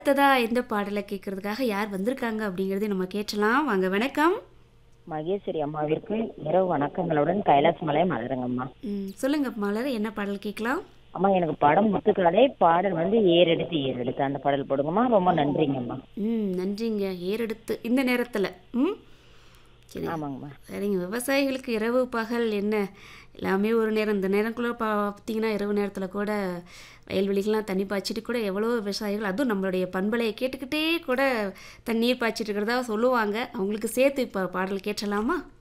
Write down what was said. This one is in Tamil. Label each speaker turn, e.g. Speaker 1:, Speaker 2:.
Speaker 1: அடுத்ததா எந்த பாடலை கேட்கறதுக்காக யார் வந்திருக்காங்க அப்படிங்கறதை நம்ம கேட்டலாம் வாங்க வணக்கம்
Speaker 2: மகேஸ்வரி அம்மாவிற்கு இரவு வணக்கங்களுடன் கைலாஸ் மலை மலருங்கம்மா
Speaker 1: ம், சொல்லுங்க மலர் என்ன பாடல் கேட்கலாம்
Speaker 2: அம்மா எனக்கு படம் முத்துக்கடை பாடல் வந்து ஏறெடுத்து ஏறெடுத்து அந்த பாடல் போடுங்கம்மா ரொம்ப நன்றிங்கம்மா
Speaker 1: ம் நன்றிங்க ஏறெடுத்து இந்த நேரத்தில் ம் சரி
Speaker 2: ஆமாங்கம்மா
Speaker 1: சரிங்க விவசாயிகளுக்கு இரவு பகல் என்ன எல்லாமே ஒரு நேரம் இந்த நேரக்குள்ளே பா பார்த்தீங்கன்னா இரவு நேரத்தில் கூட வயல்வெளிகள்லாம் தண்ணி பாய்ச்சிட்டு கூட எவ்வளோ விவசாயிகள் அதுவும் நம்மளுடைய பண்பலையை கேட்டுக்கிட்டே கூட தண்ணீர் பாய்ச்சிட்டு இருக்கிறதா சொல்லுவாங்க அவங்களுக்கு சேர்த்து இப்போ பாடல் கேட்டலாமா